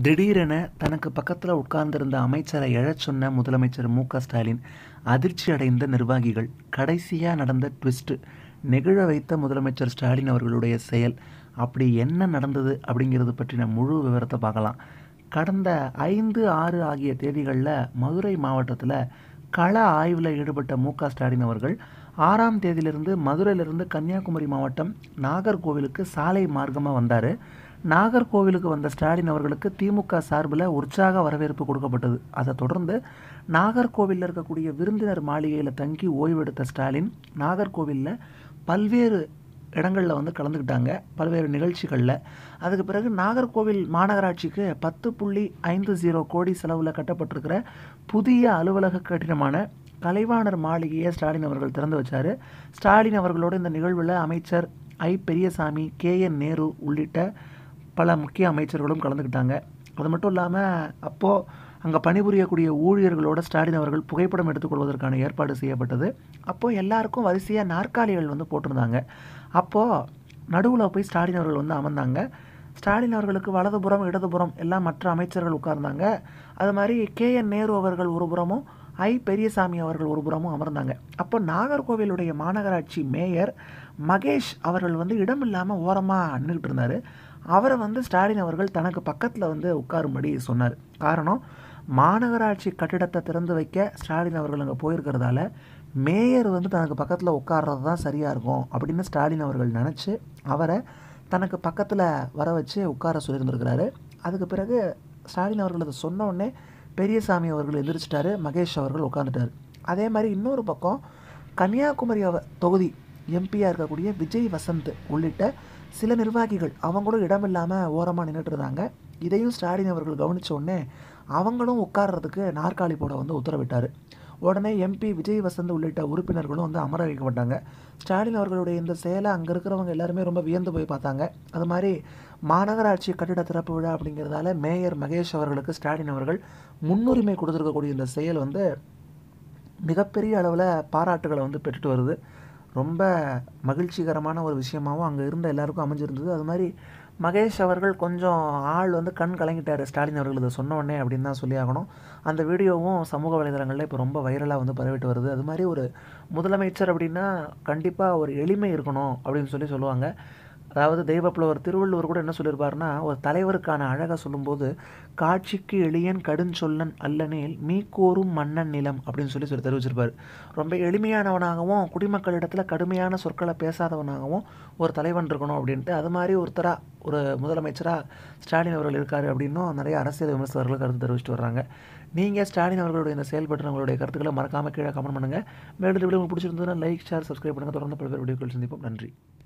திடீரென தனக்கு பக்கத்தில் உட்கார்ந்திருந்த அமைச்சரை எழச் சொன்ன முதலமைச்சர் மு க ஸ்டாலின் அதிர்ச்சி அடைந்த நிர்வாகிகள் கடைசியாக நடந்த ட்விஸ்ட்டு நெகிழ வைத்த முதலமைச்சர் ஸ்டாலின் அவர்களுடைய செயல் அப்படி என்ன நடந்தது அப்படிங்கிறது பற்றின முழு விவரத்தை பார்க்கலாம் கடந்த ஐந்து ஆறு ஆகிய தேதிகளில் மதுரை மாவட்டத்தில் கள ஆய்வில் ஈடுபட்ட மு க ஸ்டாலின் அவர்கள் ஆறாம் தேதியிலிருந்து மதுரையிலிருந்து கன்னியாகுமரி மாவட்டம் நாகர்கோவிலுக்கு சாலை மார்க்கமாக வந்தார் நாகர்கோவிலுக்கு வந்த ஸ்டாலின் அவர்களுக்கு திமுக சார்பில் உற்சாக வரவேற்பு கொடுக்கப்பட்டது அதை தொடர்ந்து நாகர்கோவிலில் இருக்கக்கூடிய விருந்தினர் மாளிகையில் தங்கி ஓய்வெடுத்த ஸ்டாலின் நாகர்கோவிலில் பல்வேறு இடங்களில் வந்து கலந்துக்கிட்டாங்க பல்வேறு நிகழ்ச்சிகளில் அதுக்கு பிறகு நாகர்கோவில் மாநகராட்சிக்கு பத்து புள்ளி ஐந்து ஜீரோ கோடி செலவில் கட்டப்பட்டிருக்கிற புதிய அலுவலக கட்டிடமான கலைவாணர் மாளிகையை ஸ்டாலின் அவர்கள் திறந்து வச்சார் ஸ்டாலின் அவர்களோட இந்த நிகழ்வில் அமைச்சர் I Periyasamy K N Nehru உள்ளிட்ட பல முக்கிய அமைச்சர்களும் கலந்துக்கிட்டாங்க அது மட்டும் இல்லாமல் அப்போது அங்கே பணிபுரியக்கூடிய ஊழியர்களோட ஸ்டாலின் அவர்கள் புகைப்படம் எடுத்துக்கொள்வதற்கான ஏற்பாடு செய்யப்பட்டது அப்போது எல்லாருக்கும் வரிசையாக நாற்காலிகள் வந்து போட்டிருந்தாங்க அப்போது நடுவில் போய் ஸ்டாலின் அவர்கள் வந்து அமர்ந்தாங்க ஸ்டாலின் அவர்களுக்கு வலதுபுறம் இடதுபுறம் எல்லாம் மற்ற அமைச்சர்கள் உட்கார்ந்தாங்க அது மாதிரி கே என் நேரு அவர்கள் ஒரு புறமும் ஐ பெரியசாமி அவர்கள் ஒரு புறமும் அமர்ந்தாங்க அப்போ நாகர்கோவிலுடைய மாநகராட்சி மேயர் மகேஷ் அவர்கள் வந்து இடம் இல்லாமல் ஓரமாக நின்றுட்டு இருந்தார் அவரை வந்து ஸ்டாலின் அவர்கள் தனக்கு பக்கத்தில் வந்து உட்காரும்படி சொன்னார் காரணம் மாநகராட்சி கட்டிடத்தை திறந்து வைக்க ஸ்டாலின் அவர்கள் அங்கே போயிருக்கிறதால மேயர் வந்து தனக்கு பக்கத்தில் உட்கார்றது தான் சரியாக இருக்கும் அப்படின்னு ஸ்டாலின் அவர்கள் நினச்சி அவரை தனக்கு பக்கத்தில் வர வச்சு உட்கார சொல்லியிருந்திருக்கிறாரு அதுக்கு பிறகு ஸ்டாலின் அவர்கள் அதை சொன்ன உடனே பெரியசாமி அவர்கள் எதிர்ச்சிட்டாரு மகேஷ் அவர்கள் உட்காந்துட்டார் அதே மாதிரி இன்னொரு பக்கம் கன்னியாகுமரி அவ தொகுதி எம்பியாக இருக்கக்கூடிய விஜய் வசந்த் உள்ளிட்ட சில நிர்வாகிகள் அவங்களும் இடமில்லாமல் ஓரமாக நின்றுட்டு இருந்தாங்க இதையும் ஸ்டாலின் அவர்கள் கவனித்த உடனே அவங்களும் உட்கார்றதுக்கு நாற்காலி போட வந்து உத்தரவிட்டார் உடனே எம்பி விஜய் வசந்த் உள்ளிட்ட உறுப்பினர்களும் வந்து அமர வைக்கப்பட்டாங்க ஸ்டாலின் அவர்களுடைய இந்த செயலை அங்கே இருக்கிறவங்க எல்லாருமே ரொம்ப வியந்து போய் பார்த்தாங்க அது மாதிரி மாநகராட்சி கட்டிட திறப்பு விழா அப்படிங்கிறதால மேயர் மகேஷ் அவர்களுக்கு ஸ்டாலின் அவர்கள் முன்னுரிமை கொடுத்துருக்கக்கூடிய இந்த செயல் வந்து மிகப்பெரிய அளவில் பாராட்டுகளை வந்து பெற்றுட்டு வருது ரொம்ப மகிழ்ச்சிகரமான ஒரு விஷயமாகவும் அங்கே இருந்த எல்லாருக்கும் அமைஞ்சிருந்தது அது மாதிரி மகேஷ் அவர்கள் கொஞ்சம் ஆள் வந்து கண் கலங்கிட்டார் ஸ்டாலின் அவர்கள் இதை சொன்ன உடனே அப்படின்னு தான் சொல்லி ஆகணும் அந்த வீடியோவும் சமூக வலைதளங்களில் இப்போ ரொம்ப வைரலாக வந்து பரவிட்டு வருது அது மாதிரி ஒரு முதலமைச்சர் அப்படின்னா கண்டிப்பாக ஒரு எளிமை இருக்கணும் அப்படின்னு சொல்லி சொல்லுவாங்க அதாவது தெய்வப்புலவர் திருவள்ளுவர் கூட என்ன சொல்லியிருப்பாருன்னா ஒரு தலைவருக்கான அழகை சொல்லும்போது காட்சிக்கு எளியன் கடுஞ்சொல்லன் அல்லனேல் மீக்கோரும் மன்னன் நிலம் அப்படின்னு சொல்லி சொல்லி தெரிவிச்சிருப்பார் ரொம்ப எளிமையானவனாகவும் குடிமக்களிடத்தில் கடுமையான சொற்களை பேசாதவனாகவும் ஒரு தலைவன் இருக்கணும் அப்படின்ட்டு அது மாதிரி ஒருத்தராக ஒரு முதலமைச்சராக ஸ்டாலின் அவர்கள் இருக்கார் அப்படின்னும் நிறைய அரசியல் விமர்சகர்கள் கருத்து தெரிவிச்சிட்டு வர்றாங்க நீங்கள் ஸ்டாலின் அவர்களுடைய இந்த செயல்பட்டு உங்களுடைய கருத்துக்களை மறக்காமல் கீழே கமெண்ட் பண்ணுங்கள் மேலும் இந்த வீடியோ உங்களுக்கு பிடிச்சிருந்ததுன்னா லைக் ஷேர் சப்ஸ்கிரைப் பண்ணுங்கள் தொடர்ந்து பல்வேறு வீடியோக்கள் சந்திப்போம் நன்றி